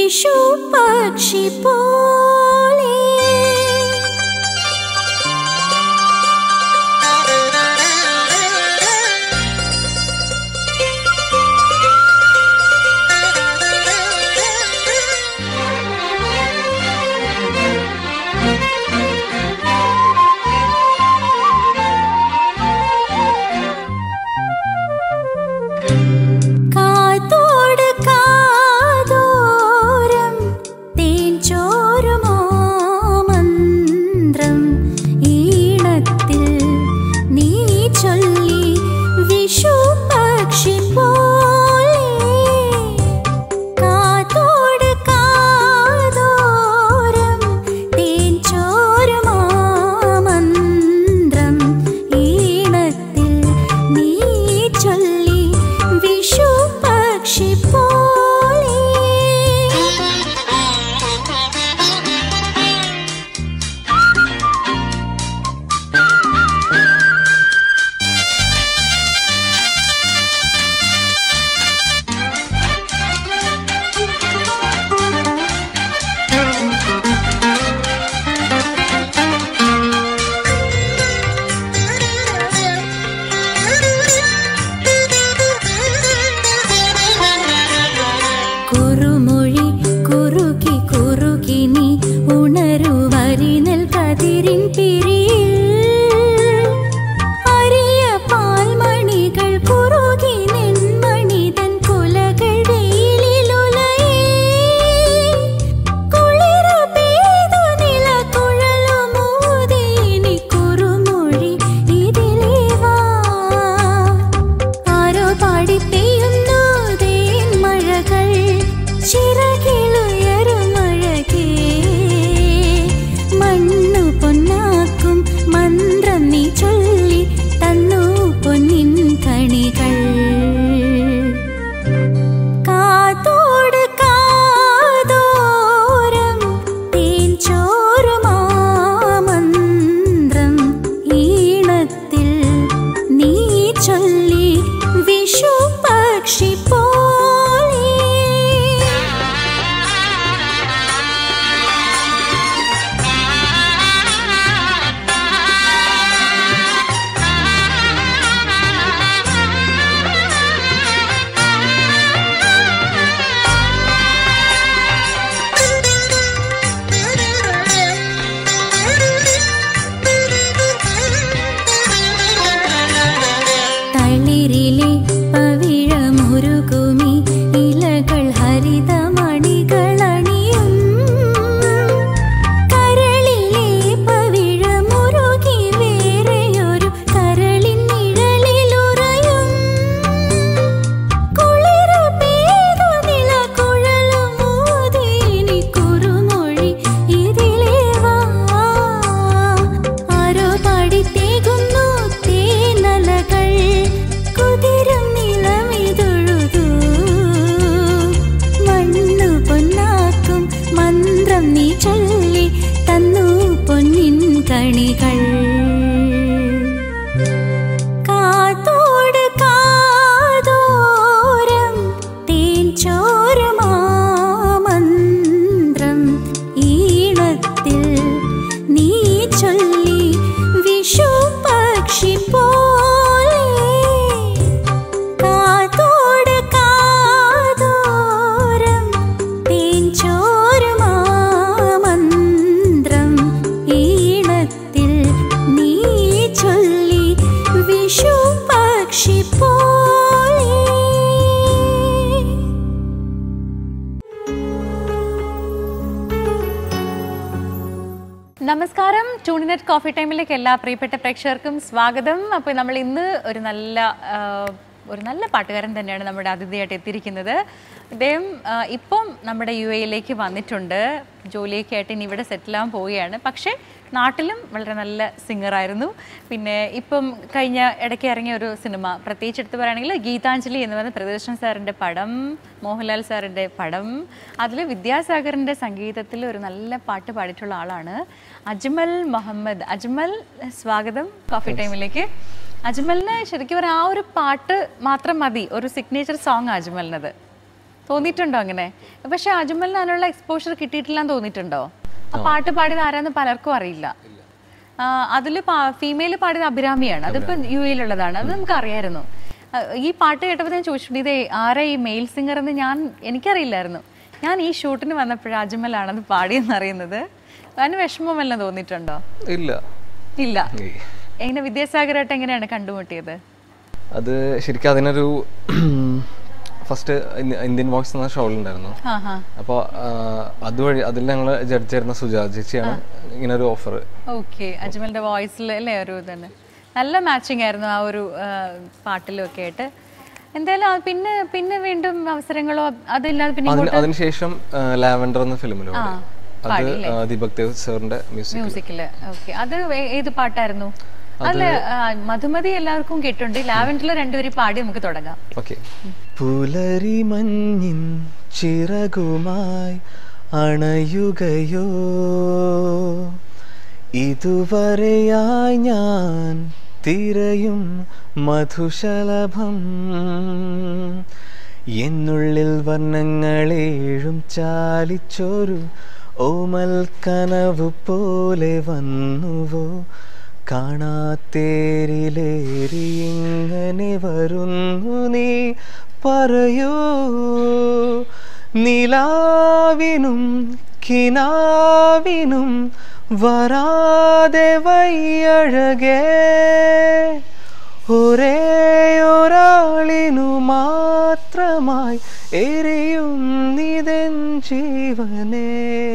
വിഷു പക്ഷി പോലെ കാത്തോട് കാതോരം തേൻ ചോരുമോ മന്ത്രം ഈണത്തിൽ നീ ചൊല്ലി വിഷു പക്ഷി പോലെ കാത്തോട് കാതോരം തേൻ ചോരുമോ മന്ത്രം ഈണത്തിൽ നീ ചൊല്ലി വിഷു പക്ഷി പോലെ കുറുമൊഴി കുറുകി കുറുകി നീ ഉണരുവരി നെൽക്കതിരിൻ പിരിയിൽ അരിയ പാൽമണികൾ കുറുകി നെന്മണിതൻ കുലകൾ വെയിലിലുലയേ കുളിര പെയ്തു നിലകുഴലുമൂതി ഇനി കുറുമൊഴി ഇതിലേ വാ ആരോ പാടി പെയ്യുന്നു തേൻ മഴകൾ ചിറകിലുയരുമഴകേ മണ്ണു പൊന്നാക്കും മന്ത്രം നീ ചൊല്ലി തന്നു പൊന്നിൻ കണികൾ കാത്തോട് കാതോരം തേൻ ചോരുമാ മന്ത്രം ഈണത്തിൽ നീ ചൊല്ലി വിഷു പക്ഷി പോലെ തളിരിലെ പവിഴമുരുകുമി ഇലകൾ ഹരിതമണികളണിയും കരളിലെ പവിഴമുരുകി വേറെയൊരു കരളിൻ നിഴലിലുറയും കുളിര പെയ്തു നിലകുഴലുമൂതി ഇനി കുറുമൊഴി ഇതിലേ വാ ആരോ പാടിത്തേകുന്നു തേനലകൾ കുതിരും നിലമിതൊഴുതു മണ്ണു പൊന്നാക്കും മന്ത്രം നീ ചൊല്ലി തന്നു പൊന്നിൻ കണികൾ കാത്തോട് കാതോരം തേൻ ചോരുമാ മന്ത്രം ഈണത്തിൽ നീ ചൊല്ലി വിഷു പക്ഷി പോലെ കാത്തോട് കാതോരം തേൻ ചോരുമാ മന്ത്രം ഈണത്തിൽ നീ ചൊല്ലി വിഷു പക്ഷി പോലെ നമസ്കാരം ട്യൂണിനെറ്റ് കോഫി ടൈമിലേക്ക് എല്ലാ പ്രിയപ്പെട്ട പ്രേക്ഷകർക്കും സ്വാഗതം അപ്പോൾ നമ്മൾ ഇന്ന് ഒരു നല്ല ആ, ഒരു നല്ല പാട്ടുകാരൻ തന്നെയാണ് നമ്മുടെ അതിഥിയായിട്ട് എത്തിയിരിക്കുന്നത് ഇദ്ദേഹം ആ, ഇപ്പം നമ്മുടെ യു എയിലേക്ക് വന്നിട്ടുണ്ട് ജോലിയൊക്കെ ആയിട്ട് ഇനി ഇവിടെ സെറ്റിലാകാൻ പോവുകയാണ് പക്ഷേ നാട്ടിലും വളരെ നല്ല സിംഗറായിരുന്നു പിന്നെ ഇപ്പം കഴിഞ്ഞ ഇടയ്ക്ക് ഇറങ്ങിയ ഒരു സിനിമ പ്രത്യേകിച്ച് എടുത്ത് പറയുകയാണെങ്കിൽ ഗീതാഞ്ജലി എന്ന് പറയുന്ന പ്രദർശൻ സാറിൻ്റെ പടം മോഹൻലാൽ സാറിൻ്റെ പടം അതിൽ വിദ്യാസാഗറിൻ്റെ സംഗീതത്തിൽ ഒരു നല്ല പാട്ട് പാടിയിട്ടുള്ള ആളാണ് അജ്മൽ മുഹമ്മദ് അജ്മൽ സ്വാഗതം കോഫി ടൈമിലേക്ക് അജ്മലിന് ശരിക്കും പറഞ്ഞാൽ ആ ഒരു പാട്ട് മാത്രം മതി ഒരു സിഗ്നേച്ചർ സോങ് അജ്മലിനത് തോന്നിയിട്ടുണ്ടോ അങ്ങനെ പക്ഷെ അജ്മലിന് അതിനുള്ള എക്സ്പോഷർ കിട്ടിയിട്ടില്ലാന്ന് തോന്നിയിട്ടുണ്ടോ ആ പാട്ട് പാടിയത് ആരാന്ന് പലർക്കും അറിയില്ല അതിൽ ഫീമെയിൽ പാടിയത് അഭിരാമിയാണ് അതിപ്പോ യു എയിലുള്ളതാണ് അത് നമുക്ക് അറിയായിരുന്നു ആ, ഈ പാട്ട് കേട്ടപ്പോൾ ഞാൻ ചോദിച്ചിട്ടുണ്ട് ഇത് ആരാ ഈ മെയിൽ സിംഗർ എന്ന് ഞാൻ എനിക്കറിയില്ലായിരുന്നു ഞാൻ ഈ ഷൂട്ടിന് വന്നപ്പോഴാണ് അജ്മലാണെന്ന് പാടിയെന്ന് അറിയുന്നത് അതിന് വിഷമമെല്ലാം തോന്നിയിട്ടുണ്ടോ ഇല്ല ഇല്ല ഏയ്. എങ്ങനെ വിദ്യാസാഗരായിട്ട് എങ്ങനെയാണ് കണ്ടുമുട്ടിയത് അത് ശരിക്കും അതിനൊരു ഫസ്റ്റ് ഇന്ത്യൻ വോയിസ് എന്ന ഷോയിലുണ്ടായിരുന്നു ആ ഹാ അപ്പോൾ അതുവഴി അതിൽ ഞങ്ങൾ ജഡ്ജ് ആയിരുന്ന സുജാ ചേച്ചിയാണ് ഇങ്ങനെ ഒരു ഓഫർ ഓക്കെ അജ്മലിന്റെ വോയിസിൽ അല്ലേ ഒരു ഇതന്നെ നല്ല മാച്ചിങ് ആയിരുന്നു ആ ഒരു ആ, പാട്ടിലും ഒക്കെ ആയിട്ട് എന്തായാലും ആ പിന്നെ പിന്നെ വീണ്ടും അവസരങ്ങളോ അതില്ലാതെ പിന്നെ അതിന് അതിനുശേഷം ലാവൻഡർ എന്ന ഫിലിമിലും ആ, അത് ആ, ദീപക് ദേവ് സാറിന്റെ മ്യൂസിക് മ്യൂസിക്കില് ഓക്കെ അത് ഏ- ഏത് പാട്ടായിരുന്നു അല്ല ആ, മധുമതി എല്ലാവർക്കും കേട്ടുണ്ട് ലാവൻഡറിൽ രണ്ടുപേരും പാടി നമുക്ക് തുടങ്ങാം ഓക്കെ പുലരി മഞ്ഞിൻ ചിറകുമായി അണയുകയോ ഇതുവരെയായി ഞാൻ തിരയും മധുശലഭം എന്നുള്ളിൽ വർണ്ണങ്ങളേഴും ചാലിച്ചൊരു ഓമൽ കനവ് പോലെ വന്നുവോ കാണാത്തേരിലേറി എങ്ങനെ വരുന്നു നീ പറയൂ നിലാവിനും കിനാവിനും വരാതെ വയ്യഴകേ ഒരേ ഒരാളിനു മാത്രമായി എരിയും നിതൻ ജീവനേ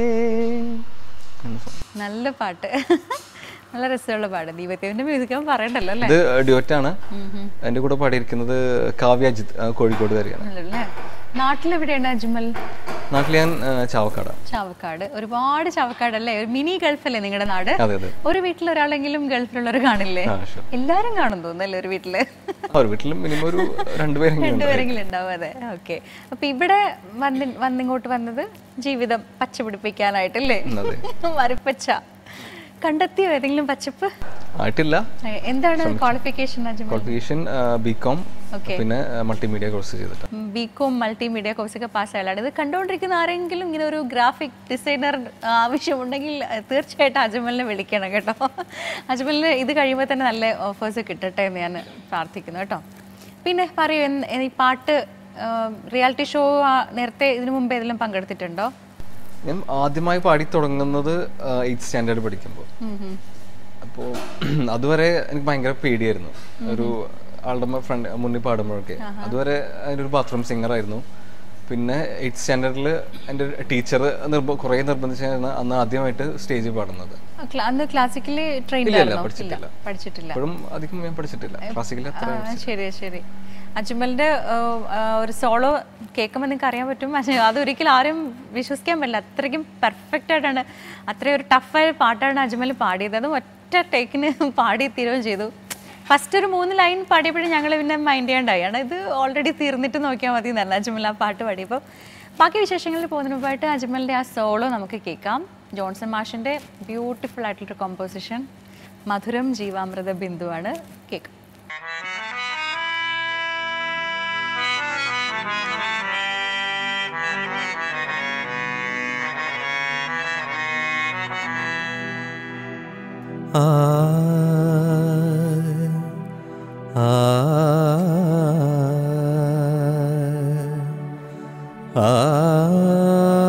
നല്ല പാട്ട് നല്ല രസമുള്ള പാട്ട് ദീപത്തേവിന്റെ മ്യൂസിക് പറയണ്ടല്ലോ അല്ലേ ഇത് ഡ്യുവറ്റാണ് എൻ്റെ കൂടെ പാടിയിരിക്കുന്നത് കാവ്യ അജിത് ആ, കോഴിക്കോട് വരികയാണ് നല്ലല്ലേ നാട്ടിലെവിടെയാണ് അജ്മൽ നാട്ടിൽ ഞാൻ ആ, ചാവക്കാടാണ് ചാവക്കാട് ഒരുപാട് ചാവക്കാട് അല്ലേ ഒരു മിനി ഗൾഫ് അല്ലേ നിങ്ങളുടെ നാട് അതെ അതെ ഒരു വീട്ടിൽ ഒരാളെങ്കിലും ഗൾഫിലുള്ളവർ കാണില്ലേ ആ sure. എല്ലാരും കാണും തോന്നുന്നല്ലേ ഒരു വീട്ടില് ആ, ഒരു വീട്ടിലും മിനിമം ഒരു രണ്ടുപേരെങ്കിലും ഉണ്ട് രണ്ടുപേരെങ്കിലും ഉണ്ടാവും അതെ ഓക്കെ അപ്പൊ ഇവിടെ വന്നി വന്നിങ്ങോട്ട് വന്നത് ജീവിതം പച്ച പിടിപ്പിക്കാനായിട്ടല്ലേ അതെ. മരപ്പച്ച കണ്ടെത്തിയോ ഏതെങ്കിലും പച്ചപ്പ് ആയിട്ടില്ല ഏ, എന്താണ് qualification Ajmal qualification B com Okay. പിന്നെ മൾട്ടിമീഡിയ കോഴ്സ് ചെയ്തിട്ട് ബി കോം മൾട്ടിമീഡിയ കോഴ്സൊക്കെ പാസ്സായാലാണ് ഇത് കണ്ടുകൊണ്ടിരിക്കുന്ന ആരെങ്കിലും ഇങ്ങനെ ഒരു ഗ്രാഫിക് ഡിസൈനർ ആവശ്യമുണ്ടെങ്കിൽ അഹ് തീർച്ചയായിട്ടും അജ്മലിനെ വിളിക്കണം കേട്ടോ അജ്മലിന് ഇത് കഴിയുമ്പോൾ തന്നെ നല്ല ഓഫേഴ്സ് കിട്ടട്ടെ എന്ന് ഞാൻ പ്രാർത്ഥിക്കുന്നു കേട്ടോ പിന്നെ പറയൂ എന്ത്- ഈ പാട്ട് റിയാലിറ്റി ഷോ നേരത്തെ ഇതിനു മുമ്പ് ഏതെങ്കിലും പങ്കെടുത്തിട്ടുണ്ടോ ഞാൻ ആദ്യമായി പാടി തുടങ്ങുന്നത് എയ്ത്ത് സ്റ്റാൻഡേർഡ് പഠിക്കുമ്പോൾ ഉം ഉം. അപ്പോൾ അതുവരെ എനിക്ക് ഭയങ്കര പേടിയായിരുന്നു ഒരു ആളുടെ ഫ്രണ്ട് മുന്നിൽ പാടുമ്പോഴൊക്കെ അതുവരെ അതിൻ്റെ ഒരു ബാത്റൂം സിംഗർ ആയിരുന്നു പിന്നെ എയ്ത്ത് സ്റ്റാൻഡേർഡിൽ എൻ്റെ ടീച്ചർ നിർബ കുറേ നിർബന്ധിച്ചായിരുന്നു അന്ന് ആദ്യമായിട്ട് സ്റ്റേജിൽ പാടുന്നത് ആ, ക്ലാ- അന്ന് ക്ലാസിക്കലി ട്രെയിൻ ഇല്ല, ആയിരുന്നോ പഠിച്ചിട്ടില്ല. പഠിച്ചിട്ടില്ല അപ്പോഴും അധികം ഞാൻ പഠിച്ചിട്ടില്ല ക്ലാസിക്കൽ അത്ര ആ, ശരി ശരി അജ്മലിന്റെ ആ, ആ, ഒരു സോളോ കേൾക്കുമ്പോൾ നിങ്ങൾക്ക് അറിയാൻ പറ്റും പക്ഷേ അതൊരിക്കലും ആരും വിശ്വസിക്കാൻ പറ്റില്ല അത്രയ്ക്കും പെർഫെക്റ്റ് ആയിട്ടാണ് അത്രയും ഒരു ടഫായ പാട്ടാണ് അജ്മൽ പാടിയത് അത് ഒറ്റ ടേക്കിന് പാടി തീരുകയും ചെയ്തു ഫസ്റ്റ് ഒരു മൂന്ന് ലൈൻ പാടിയപ്പോഴും ഞങ്ങൾ പിന്നെ മൈൻഡ് ചെയ്യാണ്ടായി ആണ് ഇത് ഓൾറെഡി തീർന്നിട്ട് നോക്കിയാൽ മതി എന്നല്ല അജ്മൽ ആ പാട്ട് പാടിയപ്പോൾ ബാക്കി വിശേഷങ്ങളിൽ പോകുന്നതിന് മുമ്പായിട്ട് അജ്മലിൻ്റെ ആ സോളോ നമുക്ക് കേൾക്കാം ജോൺസൺ മാഷിൻ്റെ ബ്യൂട്ടിഫുൾ ആയിട്ടുള്ളൊരു കോമ്പോസിഷൻ മധുരം ജീവാമൃത ബിന്ദുവാണ് കേൾക്കാം ആ ആ ആ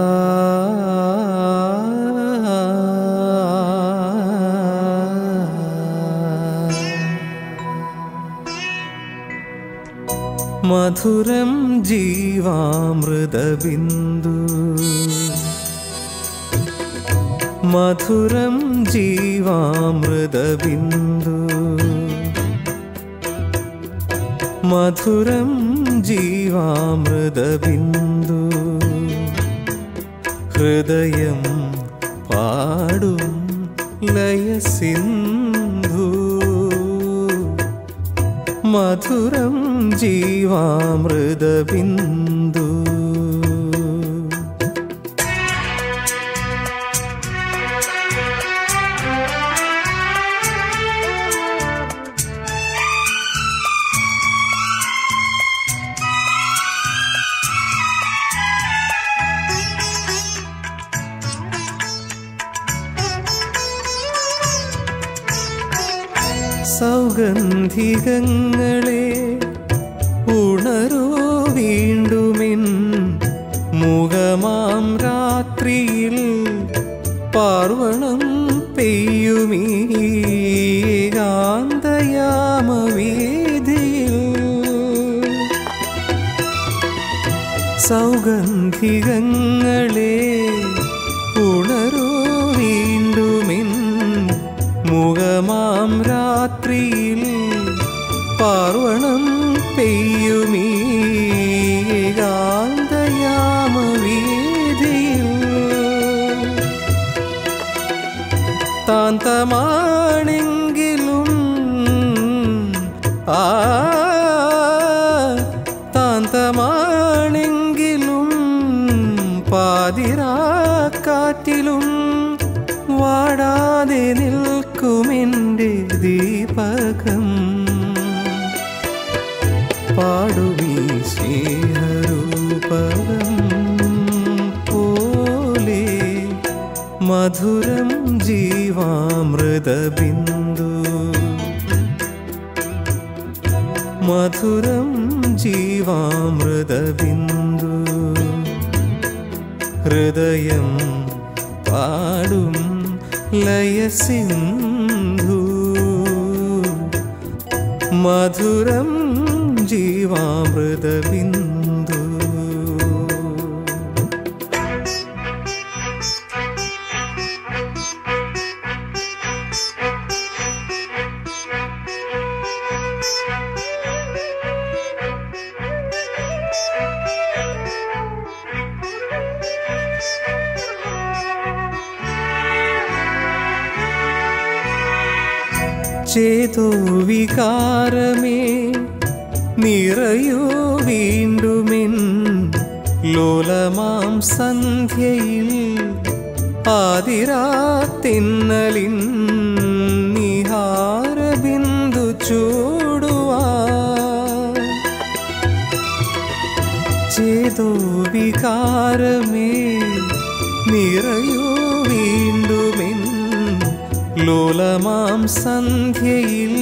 മധുരം ജീവാമൃതബിന്ദു മധുരം ജീവാമൃതബിന്ദു മധുരം ജീവാമൃതബിന്ദു ഹൃദയം പാടും ലയസിന്ധു മധുരം ജീവാമൃതബിന്ദു സൗഗന്ധികങ്ങളെ ഉണരൂ വീണ്ടുമിൻ മുഖമാം രാത്രിയിൽ പാർവണം പെയ്യുമീ ഗാന്തയാമവേദിയിൽ സൗഗന്ധികങ്ങളെ ഉണരൂ വീണ്ടുമിൻ മുഖമാം രാത്രിയിൽ പാർവണം പെയ്യുമീ ഗാന്തയാമവേദിയിൽ താന്തമാണെങ്കിലും ആ താന്തമാണെങ്കിലും പാതിരാക്കാറ്റിലും വാടാതെ നിൽക്കുമെൻ്റെ ദീപകം പാടുമീ സ്നേഹരൂപകം പോലെ മധുരം ജീവാമൃതബിന്ദു മധുരം ജീവാമൃതബിന്ദു ഹൃദയം പാടും ലയസിന്ധു മധുരം ജീവാമൃതബിന്ദു ചേതോ വികാരമേ നിറയൂ വീണ്ടുമിൻ ലോലമാം സന്ധ്യയിൽ ആതിരാത്തിന്നലിൻ നിഹാരബിന്ദു ചൂടുവാൻ ചേതോ വികാരമേ നിറയൂ വീണ്ടുമെൻ ലോലമാം സന്ധ്യയിൽ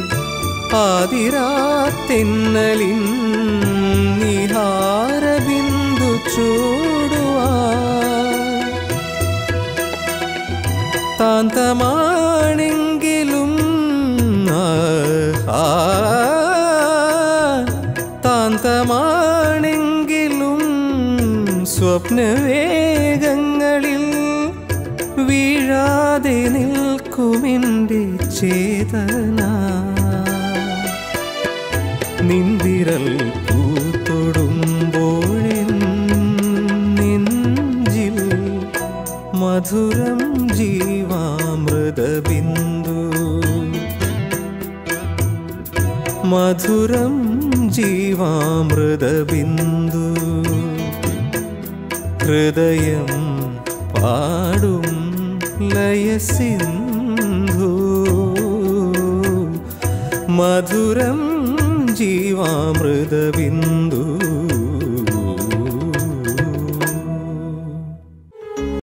ആതിരാത്തെന്നലിൻ നിഹാരബിന്ദു ചൂടുവാൻ താന്തമാണെങ്കിലും ആ, താന്തമാണെങ്കിലും സ്വപ്നവേഗങ്ങളിൽ വീഴാതെ നിൽക്കുമെൻ്റെ ചേതന നിന്തിരൽ പൂത്തൊടുമ്പോഴെൻ നെഞ്ചിൽ മധുരം ജീവാമൃതബിന്ദു മധുരം ജീവാമൃതബിന്ദു ഹൃദയം പാടും ലയസിന്ധു മധുരം ജീവാമൃതബിന്ദു